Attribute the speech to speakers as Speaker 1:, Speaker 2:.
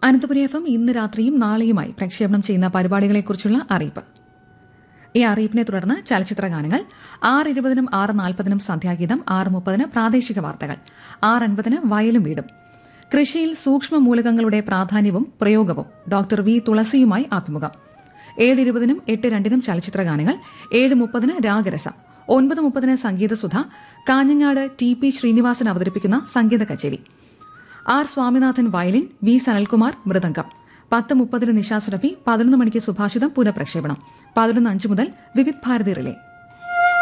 Speaker 1: Ananthapuri F M ഇന്ന് രാത്രിയും നാളെയുമായി പ്രക്ഷേപണം ചെയ്യുന്ന പരിപാടികളെക്കുറിച്ചുള്ള അറിയിപ്പ് ഈ അറിയിപ്പിനെ തുടർന്ന് ചലച്ചിത്ര ഗാനങ്ങൾ ആറ് ഇരുപതിനും ആറ് നാൽപ്പതിനും സന്ധ്യാഗീതം ആറ് മുപ്പതിന് പ്രാദേശിക വാർത്തകൾ ആറ് അൻപതിന് വയലും വീടും കൃഷിയിൽ സൂക്ഷ്മ മൂലകങ്ങളുടെ പ്രാധാന്യവും പ്രയോഗവും ഡോക്ടർ വി തുളസിയുമായി അഭിമുഖം ഏഴ് ഇരുപതിനും എട്ട് രണ്ടിനും ചലച്ചിത്ര ഗാനങ്ങൾ ഏഴ് മുപ്പതിന് രാഗരസം ഒൻപത് മുപ്പതിന് സംഗീതസുധ കാഞ്ഞങ്ങാട് ടി പി ശ്രീനിവാസൻ അവതരിപ്പിക്കുന്ന സംഗീത കച്ചേരി R Swaminathan violin V Sanalkumar mridangam പത്ത് മുപ്പതിന് നിശാസുരഭി പതിനൊന്ന് മണിക്ക് സുഭാഷിതം പുനഃപ്രക്ഷേപണം പതിനൊന്ന് അഞ്ച് മുതൽ വിവിധ് ഭാരതി റിലേ